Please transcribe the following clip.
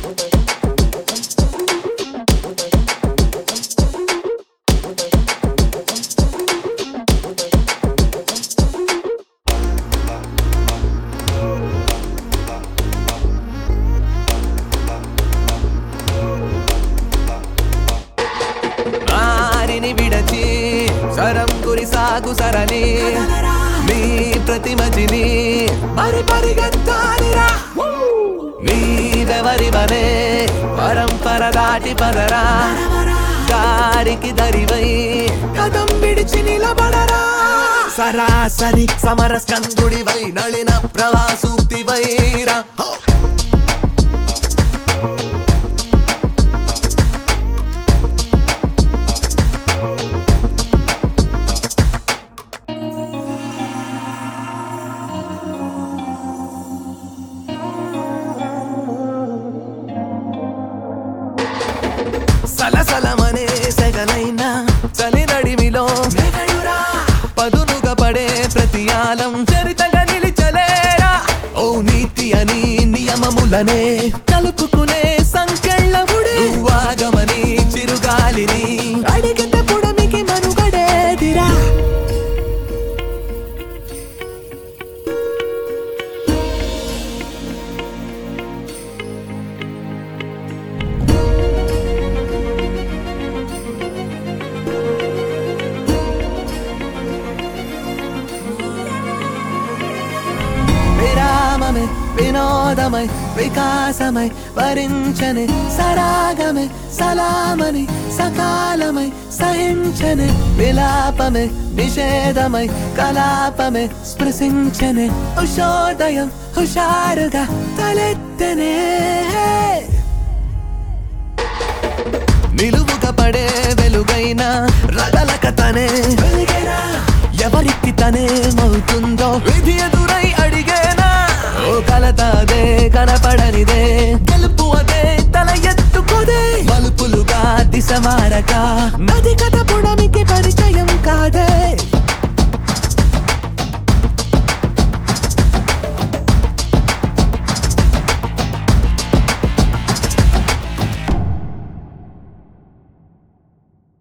ఆరిని విడచి సరం గురి సాగు సరళి మీ ప్రతిమజిని మరి పరిగెత్తాలిరా నీవెవరివనే పరంపర దాటి పదరా దారికి దరివై కదం విడిచి నిలబడరా సరాసరి సమర స్కందుడివై నళిన ప్రవాసూక్తివైరా హో! సలసలమనే సెగలైన చలి నడిమిలో మెగయురా పదునుగా పడే ప్రతియాలం చరితగా నిలిచలేరా ఓ నీతి అని నియమములనే కలుపుకునే సంకెళ్ళవుడే నువ్వాగమని చిరుగాలిని అడిగితే పుడమికి మనుగడేదిరా విరామమే వినోదమై వికాసమై వరించని సరాగమే సలామని సకాలమై సహించని విలాపమే నిషేధమై కలాపమే స్పృశించని ఉషోదయం హుషారుగా తలెత్తనే నిలువుగా పడే వెలుగైన రగలక తనే వెలిగేనా ఎవరికి తనే మవుతుందో విధి ఎదురై అడిగేనా ఓ కలత అదే కనపడనిదే గెలుపు అదే తల ఎత్తుకోదే మలుపులుగా దిశ మారక నది కథ పుడమికి పరిచయం కాదే